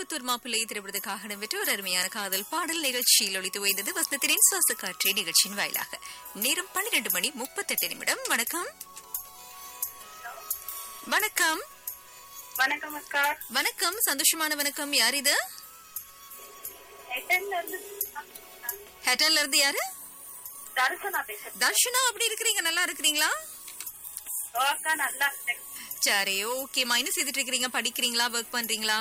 கோயம்புத்தூர் மாப்பிள்ளை திரைப்படத்துக்காக இடம்பெற்ற ஒரு அருமையான காதல் பாடல் நிகழ்ச்சியில் ஒளித்து வைத்தது வசனத்தின் சுவாச காற்றை நிகழ்ச்சியின் வாயிலாக நேரம் பன்னிரண்டு மணி முப்பத்தெட்டு நிமிடம் வணக்கம் வணக்கம் வணக்கம் அக்கா வணக்கம் சந்தோஷமான வணக்கம் யார் இது எட்டன்ல இருந்து ஹேட்டன்ல இருந்து யாரு தரிசனா பேசுறேன் தர்ஷனா அப்படி இருக்கிறீங்க நல்லா இருக்கிறீங்களா ஓ, அக்கா நல்லா இருக்கேன் சரி ஓகே மைனஸ் செய்துட்டு இருக்கிறீங்க படிக்கிறீங்களா ஒர்க் பண்றீங்களா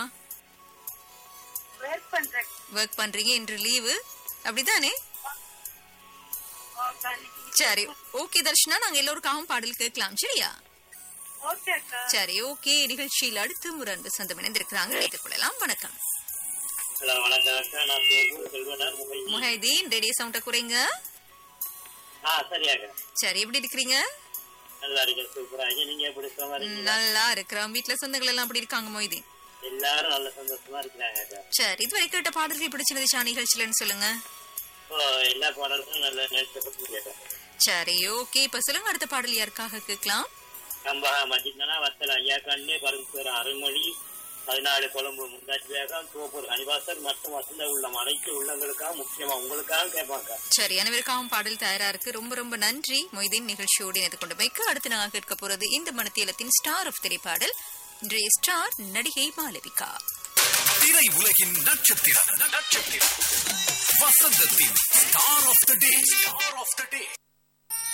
ஒர்க் பண்றேன் ஒர்க் பண்றீங்க இன்று லீவு அப்படிதானே ஓ, அக்கா, இன்னைக்கு- சரி ஓகே தர்ஷனா நாங்க எல்லோருக்காகவும் பாடல் கேட்கலாம் சரியா ஓகே அக்கா சரி ஓகே நிகழ்ச்சியில் அடுத்து ஒரு அன்பு சொந்தம் இணைந்திருக்கிறாங்க வைத்துக் கொள்ளலாம் வணக்கம் ஹலோ வணக்கம் அக்கா நான் பேசுவது செல்வனார் முகை முஹைதீன் ரேடியோ சவுண்ட குறைங்க ஆ சரியாக்கா சரி எப்படி இருக்கிறீங்க நல்லா இருக்கேன் சூப்பரா ஐயா நீங்க எப்படி சுகமா ம், இருக்கீங்க நல்லா இருக்கிறோம் வீட்டுல சொந்தங்கள் எல்லாம் அப்படி இருக்காங்க மொய்தீன் எல்லாரும் நல்ல சந்தோஷமா இருக்கிறாங்க அக்கா சரி இதுவரை கேட்ட பாடல்கள் பிடிச்சிருந்துச்சா நிகழ்ச்சியிலன்னு சொல்லுங்க இப்போ எல்லா பாடல்களும் நல்ல நேரத்தை கேட்டேன் சரி ஓகே இப்ப சொல்லுங்க அடுத்த பாடல் யாருக்காக கேட்கலாம் கம்பகா மஜித்னா வத்தல் ஐயா கண்ணே பரமேஸ்வரர் அருள்மொழி பதினாலு கொழும்பு முந்தாஜ் வேகம் தோப்பூர் அனிவாசர் மற்றும் வசந்த உள்ளம் அனைத்து உள்ளங்களுக்காக முக்கியமா உங்களுக்காக கேட்பாங்க சரி அனைவருக்காகவும் பாடல் தயாரா இருக்கு ரொம்ப ரொம்ப நன்றி மொய்தீன் நிகழ்ச்சியோடு இணைந்து கொண்டு வைக்க அடுத்து நாங்க கேட்க போறது இந்த மனத்தியலத்தின் ஸ்டார் ஆஃப் திரைப்பாடல் இன்றைய ஸ்டார் நடிகை மாலவிகா திரை உலகின் நட்சத்திரம் நட்சத்திரம் வசந்தத்தின் star of the day star of the day